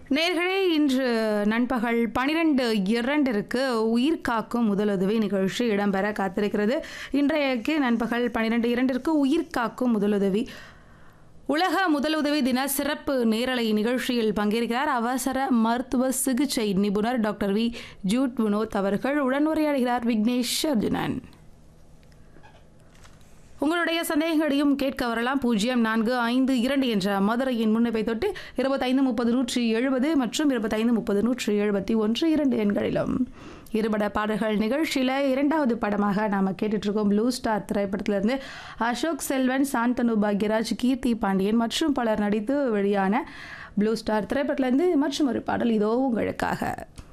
நேர்களே இன்று நண்பகல் பனிரெண்டு இரண்டிற்கு உயிர் காக்கும் முதலுதவி நிகழ்ச்சி இடம்பெற காத்திருக்கிறது இன்றையக்கு நண்பகல் பனிரெண்டு இரண்டிற்கு உயிர் காக்கும் முதலுதவி உலக முதலுதவி தின சிறப்பு நேரலை நிகழ்ச்சியில் பங்கேற்கிறார் அவசர மருத்துவ சிகிச்சை நிபுணர் டாக்டர் வி ஜூட் வினோத் அவர்கள் உடனுரையாடுகிறார் விக்னேஷ் அர்ஜுனன் உங்களுடைய சந்தேகங்களையும் கேட்க வரலாம் பூஜ்ஜியம் நான்கு ஐந்து இரண்டு என்ற மதுரையின் முன்னிப்பை தொட்டு இருபத்தைந்து முப்பது நூற்றி எழுபது மற்றும் இருபத்தைந்து முப்பது நூற்றி எழுபத்தி ஒன்று இரண்டு எண்களிலும் இருபட பாடல்கள் நிகழ்ச்சியில் இரண்டாவது படமாக நாம் கேட்டுட்ருக்கோம் ப்ளூ ஸ்டார் திரைப்படத்திலிருந்து அசோக் செல்வன் சாந்தனு பாக்யராஜ் கீர்த்தி பாண்டியன் மற்றும் பலர் நடித்து வெளியான ப்ளூ ஸ்டார் திரைப்படத்திலிருந்து மற்றும் ஒரு பாடல் இதோ உங்களுக்காக